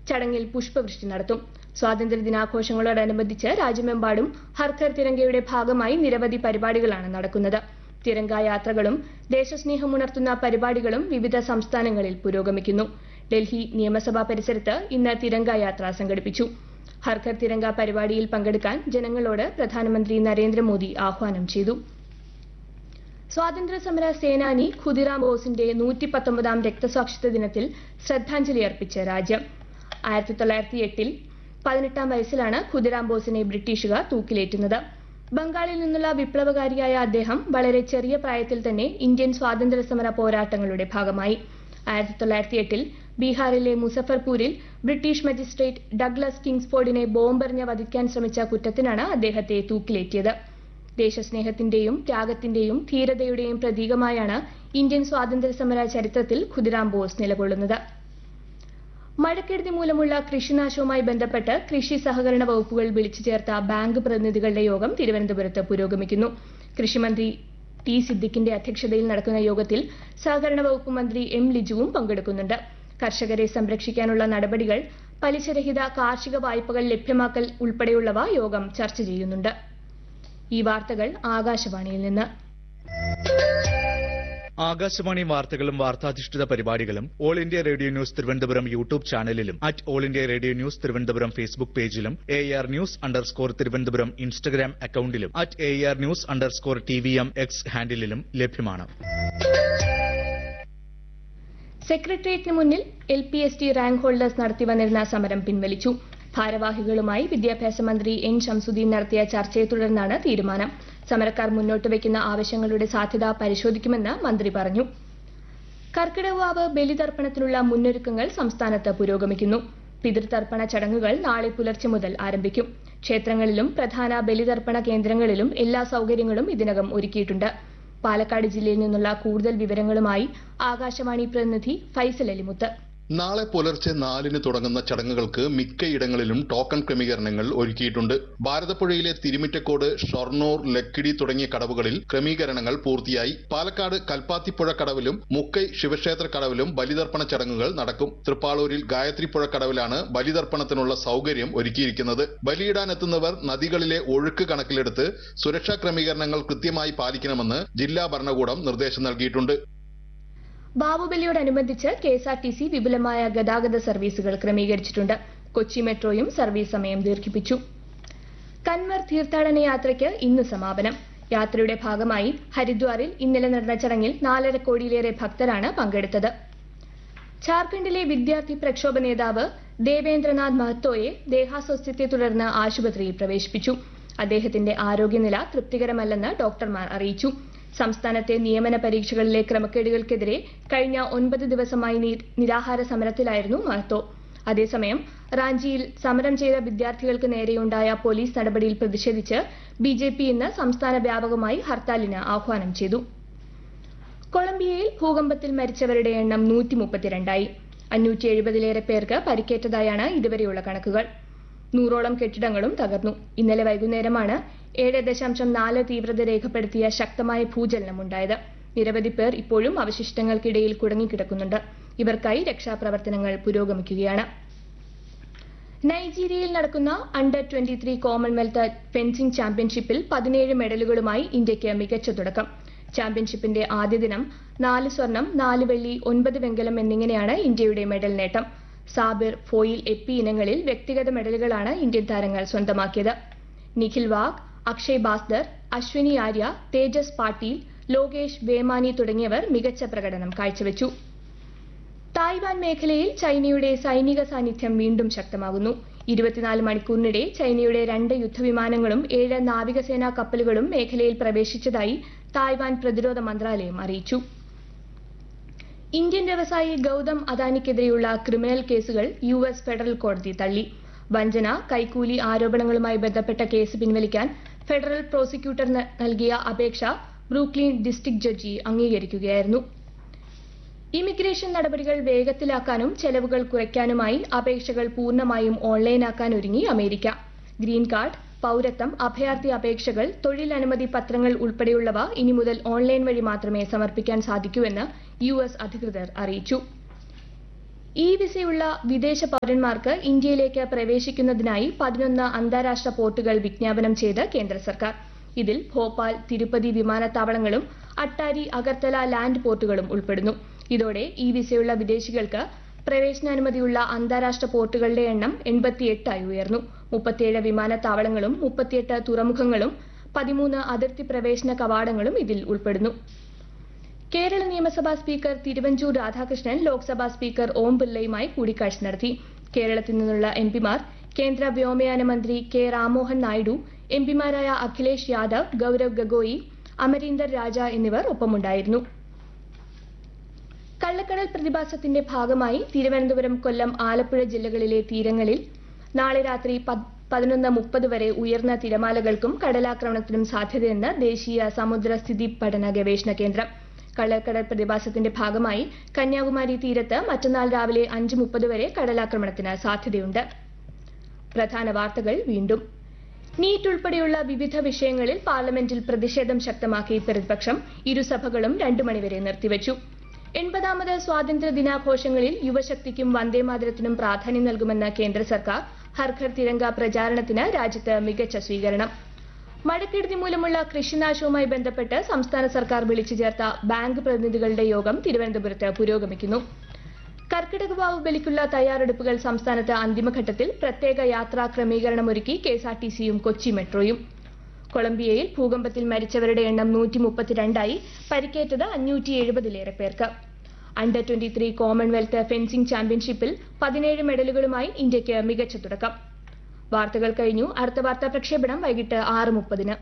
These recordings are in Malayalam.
ചടങ്ങിൽ പുഷ്പവൃഷ്ടി നടത്തും സ്വാതന്ത്ര്യ ദിനാഘോഷങ്ങളോടനുബന്ധിച്ച് രാജ്യമെമ്പാടും ഹർഘർ തിരങ്കയുടെ ഭാഗമായി നിരവധി പരിപാടികളാണ് നടക്കുന്നത് തിരങ്ക യാത്രകളും ദേശസ്നേഹമുണർത്തുന്ന പരിപാടികളും വിവിധ സംസ്ഥാനങ്ങളിൽ പുരോഗമിക്കുന്നു ഡൽഹി നിയമസഭാ പരിസരത്ത് ഇന്ന് തിരങ്ക യാത്ര സംഘടിപ്പിച്ചു ഹർഘർ തിരങ്ക പരിപാടിയിൽ പങ്കെടുക്കാൻ ജനങ്ങളോട് പ്രധാനമന്ത്രി നരേന്ദ്രമോദി ആഹ്വാനം ചെയ്തു സ്വാതന്ത്ര്യസമര സേനാനി ഖുദിറാം ബോസിന്റെ നൂറ്റി പത്തൊമ്പതാം രക്തസാക്ഷിത്വ ദിനത്തിൽ ശ്രദ്ധാഞ്ജലി അർപ്പിച്ച് രാജ്യം ആയിരത്തി തൊള്ളായിരത്തി എട്ടിൽ പതിനെട്ടാം വയസ്സിലാണ് ഖുദിറാം ബോസിനെ ബ്രിട്ടീഷുകാർ തൂക്കിലേറ്റുന്നത് ബംഗാളിൽ നിന്നുള്ള വിപ്ലവകാരിയായ അദ്ദേഹം വളരെ ചെറിയ പ്രായത്തിൽ തന്നെ ഇന്ത്യൻ സ്വാതന്ത്ര്യ സമര പോരാട്ടങ്ങളുടെ ഭാഗമായി ആയിരത്തി തൊള്ളായിരത്തി എട്ടിൽ ബീഹാറിലെ മുസഫർപൂരിൽ ബ്രിട്ടീഷ് മജിസ്ട്രേറ്റ് ഡഗ്ലസ് കിങ്സ്ഫോർഡിനെ ബോംബെറിഞ്ഞ് വധിക്കാൻ ശ്രമിച്ച കുറ്റത്തിനാണ് അദ്ദേഹത്തെ തൂക്കിലേറ്റിയത് ദേശസ്നേഹത്തിന്റെയും ത്യാഗത്തിന്റെയും ധീരതയുടെയും പ്രതീകമായാണ് ഇന്ത്യൻ സ്വാതന്ത്ര്യ സമര ചരിത്രത്തിൽ ഖുദിറാം ബോസ് നിലകൊള്ളുന്നത് മഴക്കെടുതി മൂലമുള്ള കൃഷിനാശവുമായി ബന്ധപ്പെട്ട് കൃഷി സഹകരണ വകുപ്പുകൾ വിളിച്ചു ചേർത്ത ബാങ്ക് പ്രതിനിധികളുടെ യോഗം തിരുവനന്തപുരത്ത് പുരോഗമിക്കുന്നു കൃഷിമന്ത്രി ടി സിദ്ദിഖിന്റെ അധ്യക്ഷതയിൽ നടക്കുന്ന യോഗത്തിൽ സഹകരണ വകുപ്പ് മന്ത്രി എം ലിജുവും പങ്കെടുക്കുന്നുണ്ട് കർഷകരെ സംരക്ഷിക്കാനുള്ള നടപടികൾ പലിശരഹിത കാർഷിക വായ്പകൾ ലഭ്യമാക്കൽ ഉൾപ്പെടെയുള്ളവ യോഗം ചർച്ച ചെയ്യുന്നുണ്ട് ഈ വാർത്തകൾ ആകാശവാണിയിൽ നിന്ന് ആകാശവാണി വാർത്തകളും വാർത്താധിഷ്ഠിത പരിപാടികളും all India radio news Thiruvananthapuram YouTube ചാനലിലും at all India radio news Thiruvananthapuram Facebook പേജിലും A R news underscore Thiruvananthapuram Instagram അക്കൌണ്ടിലും at A R news underscore T V M X ഹാൻഡിലും ലഭ്യമാണ് സെക്രട്ടേറിയറ്റിന് മുന്നിൽ L P S T rank holders നടത്തി വന്നിരുന്ന സമരം പിൻവലിച്ചു ഭാരവാഹികളുമായി വിദ്യാഭ്യാസ മന്ത്രി എൻ ഷംസുദ്ദീൻ നടത്തിയ ചർച്ചയെ തുടർന്നാണ് തീരുമാനം സമരക്കാർ മുന്നോട്ട് വയ്ക്കുന്ന ആവശ്യങ്ങളുടെ സാധ്യത പരിശോധിക്കുമെന്ന് മന്ത്രി പറഞ്ഞു കർക്കിടകവാവ് ബലിതർപ്പണത്തിനുള്ള മുന്നൊരുക്കങ്ങൾ സംസ്ഥാനത്ത് പുരോഗമിക്കുന്നു പിതൃതർപ്പണ ചടങ്ങുകൾ നാളെ പുലർച്ചെ മുതൽ ആരംഭിക്കും ക്ഷേത്രങ്ങളിലും പ്രധാന ബലിതർപ്പണ കേന്ദ്രങ്ങളിലും എല്ലാ സൗകര്യങ്ങളും ഇതിനകം ഒരുക്കിയിട്ടുണ്ട് പാലക്കാട് ജില്ലയിൽ നിന്നുള്ള കൂടുതൽ വിവരങ്ങളുമായി ആകാശവാണി പ്രതിനിധി ഫൈസൽ അലിമുത്ത് നാളെ പുലർച്ചെ നാലിന് തുടങ്ങുന്ന ചടങ്ങുകൾക്ക് മിക്കയിടങ്ങളിലും ടോക്കൺ ക്രമീകരണങ്ങൾ ഒരുക്കിയിട്ടുണ്ട് ഭാരതപ്പുഴയിലെ തിരുമിറ്റക്കോട് ഷൊർണൂർ ലക്കിടി തുടങ്ങിയ കടവുകളിൽ ക്രമീകരണങ്ങൾ പൂർത്തിയായി പാലക്കാട് കൽപ്പാത്തിപ്പുഴ കടവിലും മുക്കൈ ശിവക്ഷേത്ര കടവിലും ബലിതർപ്പണ ചടങ്ങുകൾ നടക്കും തൃപ്പാളൂരിൽ ഗായത്രിപ്പുഴ കടവിലാണ് ബലിതർപ്പണത്തിനുള്ള സൗകര്യം ഒരുക്കിയിരിക്കുന്നത് ബലിയിടാനെത്തുന്നവർ നദികളിലെ ഒഴുക്ക് കണക്കിലെടുത്ത് സുരക്ഷാ ക്രമീകരണങ്ങൾ കൃത്യമായി പാലിക്കണമെന്ന് ജില്ലാ ഭരണകൂടം നിർദ്ദേശം നൽകിയിട്ടുണ്ട് ബാബുബലിയോടനുബന്ധിച്ച് K S R T C വിപുലമായ ഗതാഗത സർവീസുകൾ ക്രമീകരിച്ചിട്ടുണ്ട് കൊച്ചി മെട്രോയും സർവീസ് സമയം ദീർഘിപ്പിച്ചു കൻവർ തീർത്ഥാടന യാത്രയ്ക്ക് ഇന്ന് സമാപനം യാത്രയുടെ ഭാഗമായി ഹരിദ്വാറിൽ ഇന്നലെ നടന്ന ചടങ്ങിൽ നാലര കോടിയിലേറെ ഭക്തരാണ് പങ്കെടുത്തത് ഝാർഖണ്ഡിലെ വിദ്യാർത്ഥി പ്രക്ഷോഭ നേതാവ് ദേവേന്ദ്രനാഥ് മഹത്തോയെ ദേഹാസ്വസ്ഥ്യത്തെ തുടർന്ന് ആശുപത്രിയിൽ പ്രവേശിപ്പിച്ചു അദ്ദേഹത്തിന്റെ ആരോഗ്യനില തൃപ്തികരമല്ലെന്ന് ഡോക്ടർമാർ അറിയിച്ചു സംസ്ഥാനത്തെ നിയമന പരീക്ഷകളിലെ ക്രമക്കേടുകൾക്കെതിരെ കഴിഞ്ഞ ഒൻപത് ദിവസമായി നി- നിരാഹാര സമരത്തിലായിരുന്നു മഹത്തോ അതേസമയം റാഞ്ചിയിൽ സമരം ചെയ്ത വിദ്യാർത്ഥികൾക്ക് നേരെയുണ്ടായ പോലീസ് നടപടിയിൽ പ്രതിഷേധിച്ച് ബി ജെ പി ഇന്ന് സംസ്ഥാന വ്യാപകമായി ഹർത്താലിന് ആഹ്വാനം ചെയ്തു കൊളംബിയയിൽ ഭൂകമ്പത്തിൽ മരിച്ചവരുടെ എണ്ണം നൂറ്റി മുപ്പത്തിരണ്ടായി അഞ്ഞൂറ്റി എഴുപതിലേറെ പേർക്ക് പരിക്കേറ്റതായാണ് ഇതുവരെയുള്ള കണക്കുകൾ നൂറോളം കെട്ടിടങ്ങളും തകർന്നു ഇന്നലെ വൈകുന്നേരമാണ് ഏഴ് ദശാംശം നാല് തീവ്രത രേഖപ്പെടുത്തിയ ശക്തമായ ഭൂചലനമുണ്ടായത് നിരവധി പേർ ഇപ്പോഴും അവശിഷ്ടങ്ങൾക്കിടയിൽ കുടുങ്ങിക്കിടക്കുന്നുണ്ട് ഇവർക്കായി രക്ഷാപ്രവർത്തനങ്ങൾ പുരോഗമിക്കുകയാണ് നൈജീരിയയിൽ നടക്കുന്ന അണ്ടർ 23 ത്രീ കോമൺവെൽത്ത് ഫെൻസിംഗ് ചാമ്പ്യൻഷിപ്പിൽ പതിനേഴ് മെഡലുകളുമായി ഇന്ത്യയ്ക്ക് മികച്ച തുടക്കം ചാമ്പ്യൻഷിപ്പിന്റെ ആദ്യ ദിനം നാല് സ്വർണം നാല് വെള്ളി ഒൻപത് വെങ്കലം എന്നിങ്ങനെയാണ് ഇന്ത്യയുടെ മെഡൽ നേട്ടം സാബിർ ഫോയിൽ എപ്പി ഇനങ്ങളിൽ വ്യക്തിഗത മെഡലുകളാണ് ഇന്ത്യൻ താരങ്ങൾ സ്വന്തമാക്കിയത് നിഖിൽ വാഗ് അക്ഷയ് ബാസ്ദർ അശ്വിനി ആര്യ തേജസ് പാട്ടീൽ ലോകേഷ് വേമാനി തുടങ്ങിയവർ മികച്ച പ്രകടനം കാഴ്ചവെച്ചു തായ്വാൻ മേഖലയിൽ ചൈനയുടെ സൈനിക സാന്നിധ്യം വീണ്ടും ശക്തമാകുന്നു ഇരുപത്തിനാല് മണിക്കൂറിനിടെ ചൈനയുടെ രണ്ട് യുദ്ധവിമാനങ്ങളും ഏഴ് നാവികസേനാ കപ്പലുകളും മേഖലയിൽ പ്രവേശിച്ചതായി തായ്വാൻ പ്രതിരോധ മന്ത്രാലയം അറിയിച്ചു ഇന്ത്യൻ വ്യവസായി ഗൗതം അദാനിക്കെതിരെയുള്ള ക്രിമിനൽ കേസുകൾ യു എസ് ഫെഡറൽ കോടതി തള്ളി വഞ്ചന കൈക്കൂലി ആരോപണങ്ങളുമായി ബന്ധപ്പെട്ട കേസ് പിൻവലിക്കാൻ ഫെഡറൽ പ്രോസിക്യൂട്ടർ ന- നൽകിയ അപേക്ഷ ബ്രൂക്ലിൻ ഡിസ്ട്രിക്ട് ജഡ്ജി അംഗീകരിക്കുകയായിരുന്നു ഇമിഗ്രേഷൻ നടപടികൾ വേഗത്തിലാക്കാനും ചെലവുകൾ കുറയ്ക്കാനുമായി അപേക്ഷകൾ പൂർണ്ണമായും ഓൺലൈനാക്കാൻ ഒരുങ്ങി അമേരിക്ക ഗ്രീൻ കാർഡ് പൗരത്വം അഭയാർത്ഥി അപേക്ഷകൾ തൊഴിൽ അനുമതി പത്രങ്ങൾ ഉൾപ്പെടെയുള്ളവ ഇനി മുതൽ ഓൺലൈൻ വഴി മാത്രമേ സമർപ്പിക്കാൻ സാധിക്കൂ എന്ന് യു എസ് അധികൃതർ അറിയിച്ചു ഇ വിസയുള്ള വിദേശ പൌരന്മാർക്ക് ഇന്ത്യയിലേക്ക് പ്രവേശിക്കുന്നതിനായി പതിനൊന്ന് അന്താരാഷ്ട്ര പോർട്ടുകൾ വിജ്ഞാപനം ചെയ്ത് കേന്ദ്ര സർക്കാർ ഇതിൽ ഭോപ്പാൽ തിരുപ്പതി വിമാനത്താവളങ്ങളും അട്ടാരി അഗർത്തല ലാൻഡ് പോർട്ടുകളും ഉൾപ്പെടുന്നു ഇതോടെ ഇ വിസയുള്ള വിദേശികൾക്ക് പ്രവേശനാനുമതിയുള്ള അന്താരാഷ്ട്ര പോർട്ടുകളുടെ എണ്ണം എൺപത്തിയെട്ടായി ഉയർന്നു മുപ്പത്തിയേഴ് വിമാനത്താവളങ്ങളും മുപ്പത്തിയെട്ട് തുറമുഖങ്ങളും പതിമൂന്ന് അതിർത്തി പ്രവേശന കവാടങ്ങളും ഇതിൽ ഉൾപ്പെടുന്നു കേരള നിയമസഭാ സ്പീക്കർ തിരുവഞ്ചൂർ രാധാകൃഷ്ണൻ ലോക്സഭാ സ്പീക്കർ ഓം ബിർളയുമായി കൂടിക്കാഴ്ച നടത്തി കേരളത്തിൽ നിന്നുള്ള എംപിമാർ കേന്ദ്ര വ്യോമയാന മന്ത്രി കെ രാമോഹൻ നായിഡു എംപിമാരായ അഖിലേഷ് യാദവ് ഗൌരവ് ഗഗോയി അമരീന്ദർ രാജ എന്നിവർ ഒപ്പമുണ്ടായിരുന്നു കള്ളക്കടൽ പ്രതിഭാസത്തിന്റെ ഭാഗമായി തിരുവനന്തപുരം കൊല്ലം ആലപ്പുഴ ജില്ലകളിലെ തീരങ്ങളിൽ നാളെ രാത്രി പതിനൊന്ന് മുപ്പത് വരെ ഉയർന്ന തിരമാലകൾക്കും കടലാക്രമണത്തിനും സാധ്യതയെന്ന് ദേശീയ സമുദ്ര സ്ഥിതി പഠന ഗവേഷണ കേന്ദ്രം കള്ളക്കടൽ പ്രതിഭാസത്തിന്റെ ഭാഗമായി കന്യാകുമാരി തീരത്ത് മറ്റന്നാൾ രാവിലെ അഞ്ച് മുപ്പത് വരെ കടലാക്രമണത്തിന് സാധ്യതയുണ്ട് പ്രധാന വാർത്തകൾ വീണ്ടും നീറ്റ് ഉൾപ്പെടെയുള്ള വിവിധ വിഷയങ്ങളിൽ പാർലമെന്റിൽ പ്രതിഷേധം ശക്തമാക്കി പ്രതിപക്ഷം ഇരുസഭകളും രണ്ടു മണിവരെ നിർത്തിവച്ചു എൺപതാമത് സ്വാതന്ത്ര്യ ദിനാഘോഷങ്ങളിൽ യുവശക്തിക്കും വന്ദേമാതരത്തിനും പ്രാധാന്യം നൽകുമെന്ന കേന്ദ്ര സർക്കാർ ഹർഘർ തിരങ്ക പ്രചാരണത്തിന് രാജ്യത്ത് മികച്ച സ്വീകരണം മഴക്കെടുതി മൂലമുള്ള കൃഷിനാശവുമായി ബന്ധപ്പെട്ട് സംസ്ഥാന സർക്കാർ വിളിച്ചു ചേർത്ത ബാങ്ക് പ്രതിനിധികളുടെ യോഗം തിരുവനന്തപുരത്ത് പുരോഗമിക്കുന്നു കർക്കിടക വാവ് ബലിക്കുള്ള തയ്യാറെടുപ്പുകൾ സംസ്ഥാനത്ത് അന്തിമഘട്ടത്തിൽ പ്രത്യേക യാത്രാ ക്രമീകരണമൊരുക്കി കെഎസ്ആർടിസിയും കൊച്ചി മെട്രോയും കൊളംബിയയിൽ ഭൂകമ്പത്തിൽ മരിച്ചവരുടെ എണ്ണം നൂറ്റി മുപ്പത്തിരണ്ടായി പരിക്കേറ്റത് അഞ്ഞൂറ്റി എഴുപതിലേറെ പേർക്ക് under twenty three commonwealth fencing ചാമ്പ്യൻഷിപ്പിൽ പതിനേഴ് മെഡലുകളുമായി ഇന്ത്യയ്ക്ക് മികച്ച തുടക്കം വാർത്തകൾ കഴിഞ്ഞു അടുത്ത വാർത്താ പ്രക്ഷേപണം വൈകിട്ട് ആറ് മുപ്പതിന്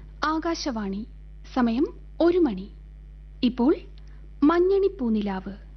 ആകാശവാണി സമയം ഒരു മണി ഇപ്പോൾ മഞ്ഞണി പൂനിലാവ്